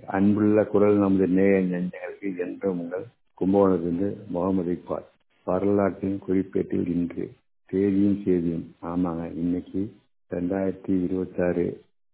அன்புள்ள குரல் நமது நேய நெஞ்சங்களுக்கு என்றும் உங்கள் கும்பகோணத்திலிருந்து முகமது இக்பால் வரலாற்றின் குறிப்பேட்டில் இன்று தேதியும் செய்தியும் ஆமாங்க இன்னைக்கு ரெண்டாயிரத்தி இருபத்தாறு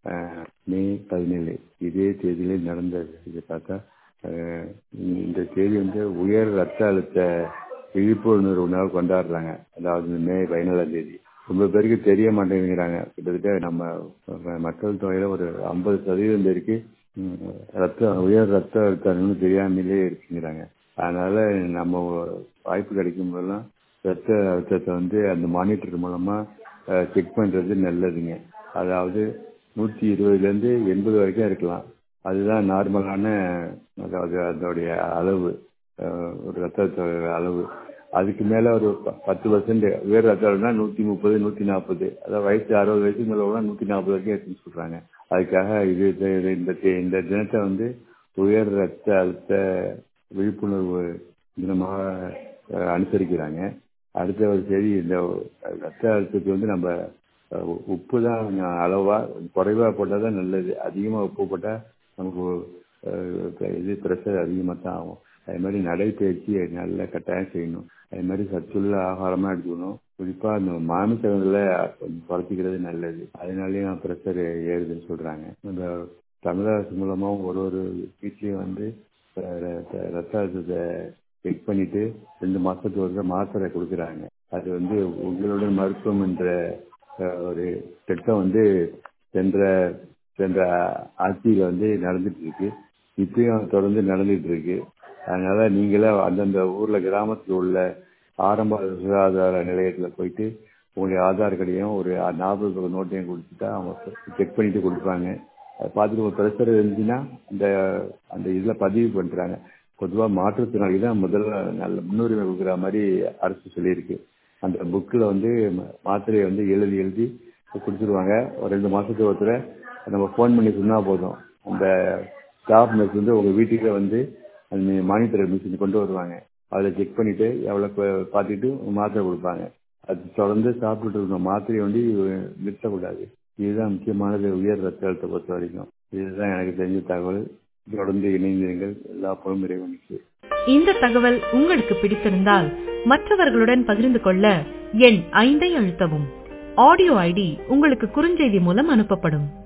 மே பதினேழு இதே தேதியில நடந்தது இது பார்த்தா அஹ், இந்த தேதி வந்து உயர் ரத்த அழுத்த விழிப்புணர்வு நாள் கொண்டாடுறாங்க அதாவது மே பதினேழாம் தேதி ரொம்ப பேருக்கு தெரிய மாட்டேங்கிறாங்க கிட்டத்தட்ட நம்ம அஹ், மக்கள் தொகையில ஒரு ஐம்பது சதவீதம் பேருக்கு ம், ரத்த உயர் ரத்த அழுத்தம்னு தெரியாமலே இருக்குங்கிறாங்க அதனால நம்ம வாய்ப்பு கிடைக்கும் போதெல்லாம் ரத்த அழுத்தத்தை வந்து அந்த மானிட்டர் மூலமா செக் பண்றது நல்லதுங்க அதாவது நூற்றி இருபதுலேருந்து எண்பது வரைக்கும் இருக்கலாம் அதுதான் நார்மலான அதாவது அதோடைய அளவு அஹ், ஒரு ரத்த அளவு அதுக்கு மேல ஒரு ப- பத்து பர்சன்ட் உயர் ரத்த அழுத்தம்னா நூற்றி முப்பது நூற்றி நாற்பது அதாவது வயசு அறுபது வயசுக்கு மேல கூட நூற்றி நாற்பது வரைக்கும் இருக்குன்னு சொல்றாங்க அதுக்காக இது இது- இது- இந்த தி- இந்த தினத்தை வந்து உயர் ரத்த அழுத்த விழிப்புணர்வு தினமாக அஹ், அனுசரிக்கிறாங்க அடுத்த ஒரு செய்தி இந்த ரத்த அழுத்தத்துக்கு வந்து நம்ம அஹ், உப்பு தான் அளவா குறைவா போட்டால் தான் நல்லது அதிகமாக உப்பு போட்டால் நமக்கு அஹ், இது ப்ரெஷர் அதிகமாக தான் ஆகும் அது மாதிரி நடைப்பயிற்சி நல்ல கட்டாயம் செய்யணும் அது மாதிரி சத்துள்ள ஆகாரமாக எடுத்துக்கணும் குறிப்பாக அந்த மாமிசங்களை கொஞ்சம் குறைச்சிக்கிறது நல்லது அதனாலேயும் ப்ரெஷர் ஏறுதுன்னு சொல்கிறாங்க நம்ம தமிழக அரசு மூலமாக ஒரு ஒரு வீட்லேயும் வந்து அஹ், ர- ரத்த அழுத்தத்தை செக் பண்ணிட்டு ரெண்டு மாசத்துக்கு ஒரு தடவை மாத்திரை கொடுக்குறாங்க அது வந்து உங்களுடன் மருத்துவம் என்ற அஹ், ஒரு திட்டம் வந்து சென்ற சென்ற ஆட்சியில வந்து நடந்துட்டு இருக்கு இப்பயும் தொடர்ந்து நடந்துட்டு இருக்கு அதனால நீங்களே அந்தந்த ஊர்ல கிராமத்தில் உள்ள ஆரம்ப சுகாதார நிலையத்துல போயிட்டு உங்களுடைய ஆதார் கார்டையும் ஒரு நாற்பது ரூபாய் நோட்டையும் கொடுத்துட்டா அவங்க செக் பண்ணிட்டு கொடுப்பாங்க அதை பார்த்துட்டு ஒரு ப்ரெஷர் இருந்துச்சுன்னா அந்த அந்த இதில் பதிவு பண்ணுறாங்க பொதுவாக மாற்றுத்திறனாளி தான் முதல்ல நல்ல முன்னுரிமை கொடுக்குற மாதிரி அரசு சொல்லியிருக்கு அந்த புக்கில் வந்து ம- மாத்திரையை வந்து எழுதி எழுதி கொடுத்துருவாங்க ஒரு ரெண்டு மாதத்துக்கு ஒருத்தர நம்ம ஃபோன் பண்ணி சொன்னால் போதும் அந்த ஸ்டாஃப் நர்ஸ் வந்து உங்கள் வீட்டுக்கே வந்து அந்த மானிட்டர் மிஷின் கொண்டு வருவாங்க அதில் செக் பண்ணிவிட்டு எவ்வளோ பார்த்துட்டு மாத்திரை கொடுப்பாங்க அது தொடர்ந்து சாப்பிட்டுட்டு இருக்கணும் மாத்திரையை வந்து நிறுத்தக்கூடாது இதுதான் முக்கியமானது உயர் ரத்த அழுத்தத்தை பொறுத்த வரைக்கும் இதுதான் எனக்கு தெரிஞ்ச தகவல் தொடர்ந்து இணைந்தீர்கள் எல்லா புறம் இறைவனுக்கு இந்த தகவல் உங்களுக்கு பிடித்திருந்தால் மற்றவர்களுடன் பகிர்ந்து கொள்ள எண் ஐந்தை அழுத்தவும் ஆடியோ ஐடி உங்களுக்கு குறுஞ்செய்தி மூலம் அனுப்பப்படும்